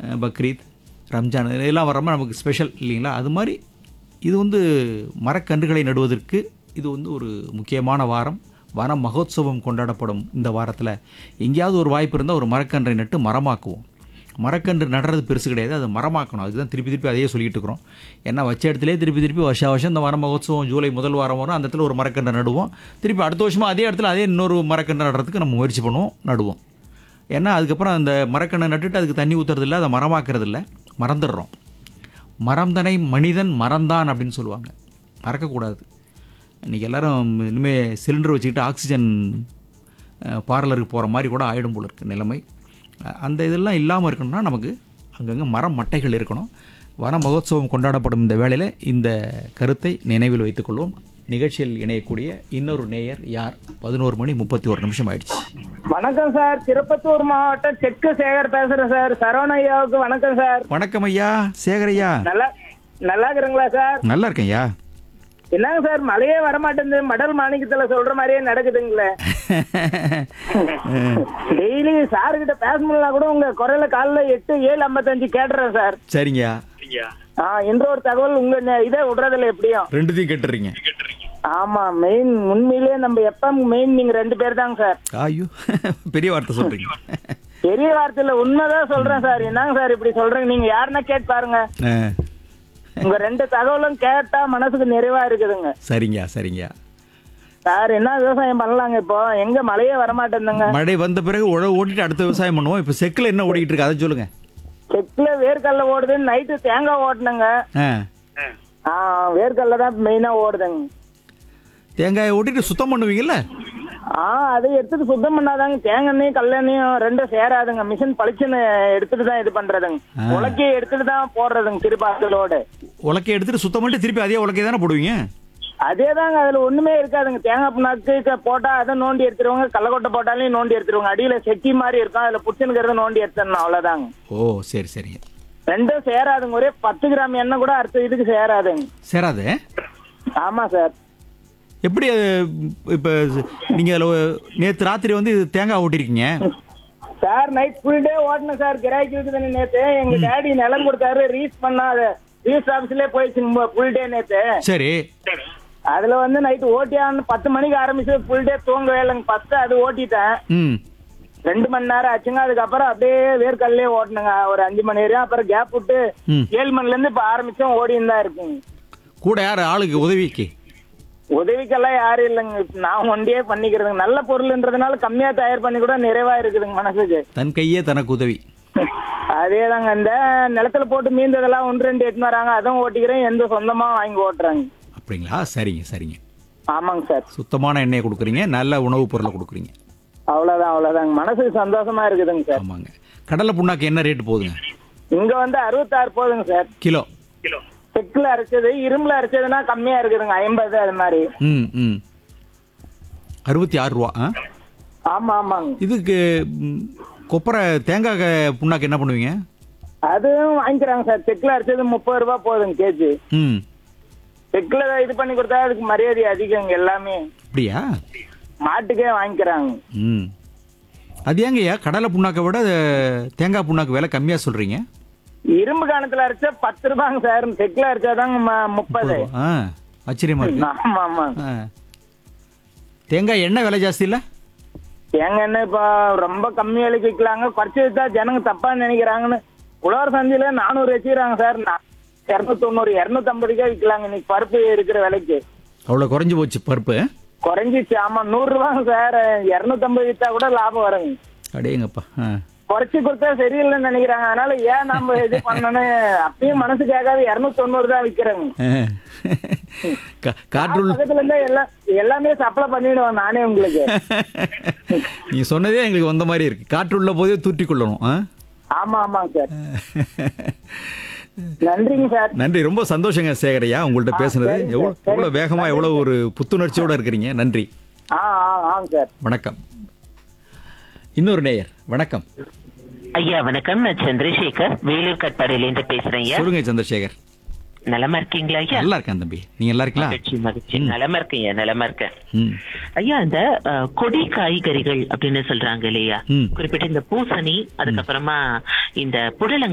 அஹ், பக்ரீத் ரம்ஜான் இதெல்லாம் வர்றப்ப நமக்கு ஸ்பெஷல் இல்லைங்களா அது மாதிரி இது வந்து மரக்கன்றுகளை நடுவதற்கு இது வந்து ஒரு முக்கியமான வாரம் வன மகோத்சவம் கொண்டாடப்படும் இந்த வாரத்தில் எங்கேயாவது ஒரு வாய்ப்பு இருந்தால் ஒரு மரக்கன்றை நட்டு மரமாக்குவோம் மரக்கன்று நடுறது பெருசு கிடையாது அதை மரமாக்கணும் அதுதான் திருப்பி திருப்பி அதையே சொல்லிட்டு இருக்கிறோம் ஏன்னா வச்ச இடத்துலேயே திருப்பி திருப்பி வருஷம் வருஷம் இந்த வன மகோத்சவம் ஜூலை முதல் வாரம் வரும் அந்த இடத்துல ஒரு மரக்கன்றை நடுவோம் திருப்பி அடுத்த வருஷமாக அதே இடத்துல அதே இன்னொரு மரக்கன்றை நடுறதுக்கு நம்ம முயற்சி பண்ணுவோம் நடுவோம் ஏன்னா அதுக்கப்புறம் அந்த மரக்கன்றை நட்டுட்டு அதுக்கு தண்ணி ஊற்றுறதில்ல அதை மரமாக்குறது இல்ல மறந்துடுறோம் மறந்தனை மனிதன் மறந்தான் அப்படின்னு சொல்லுவாங்க மறக்கக்கூடாது இன்றைக்கி எல்லாரும் இனிமேல் சிலிண்டர் வச்சுக்கிட்டு ஆக்சிஜன் பார்லருக்கு போகிற மாதிரி கூட ஆயிடும் போல இருக்குது நிலைமை அஹ், அந்த இதெல்லாம் இல்லாமல் இருக்கணும்னா நமக்கு அங்கங்கே மரம் மட்டைகள் இருக்கணும் வன மகோத்சவம் கொண்டாடப்படும் இந்த வேளையில் இந்த கருத்தை நினைவில் வைத்துக்கொள்வோம் நிகழ்ச்சியில் இணையக்கூடிய இன்னொரு நேயர் யார் பதினோரு மணி முப்பத்தி ஒரு நிமிஷம் ஆயிடுச்சு வணக்கம் சார் திருப்பத்தூர் மாவட்டம் செக்கு சேகர் பேசுறேன் சார் சரவண ஐயாவுக்கு வணக்கம் சார் வணக்கம் ஐயா சேகரையா நல்லா நல்லா இருக்கிறீங்களா சார் நல்லா இருக்கேன் ஐயா என்னங்க சார் மழையே வரமாட்டேங்குது மடல் மாணிக்கத்துல சொல்ற மாதிரியே நடக்குதுங்களே டெய்லி சார் கிட்ட பேச முடியல கூட உங்க குரல காலைல எட்டு ஏழு ஐம்பத்தஞ்சு கேட்டுறேன் சார் சரிங்கய்யா ஆ இன்ற ஒரு தகவல் உங்க ந- இதை விடுறதில்ல எப்படியும் ரெண்டுத்தையும் கேட்டுறீங்க ஆமா மெயின் உண்மையிலேயே நம்ம எப்ப மெயின் நீங்க ரெண்டு பேர் தாங்க சார் ஐயோ பெரிய வார்த்தை சொல்றீங்க பெரிய வார்த்தையில உண்மைதான் சொல்றேன் சார் என்னங்க சார் இப்படி சொல்றீங்க நீங்க யாருன்னா கேட்டு பாருங்க ஆ, உங்க ரெண்டு தகவலும் கேட்டா மனசுக்கு நிறைவா இருக்குதுங்க சரிங்கய்யா சரிங்கய்யா சார் என்ன விவசாயம் பண்ணலாங்க இப்போ எங்க மழையே வரமாட்டேங்குதுங்க மழை வந்த பிறகு உழவு ஓட்டிட்டு அடுத்த விவசாயம் பண்ணுவோம் இப்போ செக்கில் என்ன ஓடிக்கிட்டு இருக்கு அதை சொல்லுங்க செக்ல வேர்க்கடல ஓடுது நைட்டு தேங்காய் ஓட்டுனுங்க ஆ ஆ வேர்க்கடல தான் மெயினா ஓடுதுங்க தேங்காயை ஓட்டிட்டு சுத்தம் பண்ணுவீங்கல்ல ஆ அதை எடுத்துட்டு சுத்தம் பண்ணாதாங்க தேங்காயும் கல்லெண்ணையும் ரெண்டும் சேராதுங்க மிஷின் பளிச்சுன்னு எடுத்துட்டு தான் இது பண்றதுங்க ஆ. உலக்கையை எடுத்துட்டு தான் போடுறதுங்க திருப்பாக்கலோடு உலக்கையை எடுத்துட்டு சுத்தம் பண்ணிட்டு திருப்பி அதே உலக்கையை தானே போடுவீங்க அதே தாங்க அதுல ஒண்ணுமே இருக்காதுங்க தேங்காய் புண்ணாக்கு க- போட்டா அதை நோண்டி எடுத்துருவாங்க கள்ளக்கொட்டை போட்டாலையும் நோண்டி எடுத்துருவாங்க அடியில செக்கி மாதிரி இருக்கும் அதுல புடிச்சுனுக்கிறத நோண்டி எடுத்துடணும் அவ்வளவுதாங்க ஓ சரி சரிங்க ரெண்டும் சேராதுங்க ஒரே பத்து கிராம் எண்ணெய் கூட அடுத்த இதுக்கு சேராதுங்க சேராது ஆமா சார் எப்படி அது இப்போ நீங்கள் நேற்று ராத்திரி வந்து இது தேங்காய் ஓட்டிருக்கீங்க சார் நைட் ஃபுல் டே ஓட்டணும் சார் கிராக்கி இருக்குதுன்னு நேத்து எங்க டேடி நிலம் கொடுத்தாரு ரீஸ் பண்ணா அது ரீஸ் ஆபீஸ்லயே போயிடுச்சு ஃபுல் டே நேத்து சரி அதுல வந்து நைட் ஓட்டியான்னு பத்து மணிக்கு ஆரம்பிச்சு ஃபுல் டே தூங்கவே இல்லைங்க ஃபர்ஸ்ட் அது ஓட்டிட்டேன் ம் ரெண்டு மணி நேரம் ஆச்சுங்க அதுக்கப்புறம் அப்படியே வேர்க்கல்லே ஓட்டணுங்க ஒரு அஞ்சு மணி நேரம் அப்புறம் கேப் விட்டு ம். ஏழு மணில இருந்து இப்ப ஆரம்பிச்சோம் ஓடின்னு தான் இருக்குங்க கூட யார் ஆளுக்கு உதவிக்கு உதவிக்கெல்லாம் யாரும் இல்லைங்க இப்ப நான் ஒண்டியே பண்ணிக்கிறதுங்க நல்ல பொருள்ன்றதுனால கம்மியா தயார் பண்ணி கூட நிறைவா இருக்குதுங்க மனசுக்கு தன் கையே தனக்கு உதவி அதேதாங்க இந்த நிலத்துல போட்டு மீந்ததெல்லாம் ஒன்று ரெண்டு எட்டுன்னு வராங்க அதுவும் ஓட்டிக்கிறேன் எந்த சொந்தமா வாங்கி ஓட்டுறாங்க அப்படிங்களா சரிங்க சரிங்க ஆமாங்க சார் சுத்தமான எண்ணெயை கொடுக்குறீங்க நல்ல உணவுப் பொருளை கொடுக்குறீங்க அவ்வளவுதான் அவ்வளவுதாங்க மனசுக்கு சந்தோஷமா இருக்குதுங்க சார் ஆமாங்க கடலை புண்ணாக்கு என்ன ரேட்டு போகுதுங்க இங்க வந்து அறுபத்தாறு போதுங்க சார் கிலோ செக்குல அரைச்சது இரும்புல அரைச்சதுன்னா கம்மியா இருக்குதுங்க ஐம்பது அது மாதிரி ம் ம் அறுபத்தி ஆறு ரூபா ஆ ஆமா ஆமாங்க இதுக்கு ம், கொப்பரை தேங்காய் க- புண்ணாக்கு என்ன பண்ணுவீங்க அதுவும் வாங்கிக்கிறாங்க சார் செக்குல அரைச்சது முப்பது ரூபாய் போதுங்க கேஜி ம் செக்குல இது பண்ணி கொடுத்தா அதுக்கு மரியாதை அதிகங்க எல்லாமே அப்படியா மாட்டுக்கே வாங்கிக்கிறாங்க ம் அது ஏங்கய்யா கடலை புண்ணாக்கை விட அஹ், தேங்காய் புண்ணாக்கு விலை கம்மியாக சொல்கிறீங்க இரும்பு காணத்துல அரைச்சா பத்து ரூபாங்க சார் செக்குல அரைச்சாதாங்க ம- முப்பது ஆ ஆச்சரியமா இருக்கு ஆமா ஆமா ஆ தேங்காய் எண்ணெய் விலை ஜாஸ்தி இல்லை ஏங்க என்ன இப்ப ரொம்ப கம்மி விலைக்கு விற்கலாங்க குறைச்சி வித்தா ஜனங்க தப்பா நினைக்கிறாங்கன்னு உழவர் சந்தையில நானூறு வச்சுக்கிறாங்க சார் இரநூத்தி தொண்ணூறு இரநூத்தி ஐம்பதுக்கே விற்கலாங்க இன்னைக்கு பருப்பு இருக்கிற விலைக்கு அவ்வளோ குறைஞ்சி போச்சு பருப்பு குறைஞ்சிச்சு ஆமா நூறு ரூபாங்க சார் இரநூத்தி ஐம்பது வித்தா கூட லாபம் வருங்க அடேங்கப்பா ஆ குறைச்சி கொடுத்தா சரியில்லைன்னு நினைக்கிறாங்க அதனால ஏன் நம்ம இது பண்ணணும் அப்பயும் மனசு கேட்காது இருநூத்தி தொண்ணூறு தான் விக்கிறேங்க ஆ. கா- காற்றுள் பக்கத்துல இருந்தா எல்லாம் எல்லாமே சப்ளை பண்ணிடுவேன் நானே உங்களுக்கு நீ சொன்னதே எங்களுக்கு வந்த மாதிரி இருக்கு காற்றுள்ள போதே தூற்றி கொள்ளணும் ஆ? ஆமா ஆமாங்க சார் நன்றிங்க சார் நன்றி ரொம்ப சந்தோஷங்க சேகரையா உங்கள்ட்ட பேசுனது சரிங்க எவ்வளோ சார், எவ்வளோ சரி. வேகமாக எவ்வளோ ஒரு புத்துணர்ச்சியோட இருக்கிறீங்க நன்றி ஆ ஆ ஆங்க சார் வணக்கம் இன்னொரு நேயர் வணக்கம் ஐயா வணக்கம் நான் சந்திரசேகர் வேலூர் கட்பாடியிலேருந்து பேசுறேன் ஐயா சொல்லுங்க சந்திரசேகர் நலமா இருக்கீங்களா ஐயா நல்லா இருக்கேன் தம்பி நீங்க நல்லா இருக்கீங்களா மகிழ்ச்சி மகிழ்ச்சி நலமா இருக்கேன் ஐயா நலமா இருக்கேன் ம் ஐயா இந்த அஹ், கொடி காய்கறிகள் அப்படின்னு சொல்றாங்க இல்லையா ம். குறிப்பிட்ட இந்த பூசணி அதுக்கப்புறமா இந்த புடலங்காய்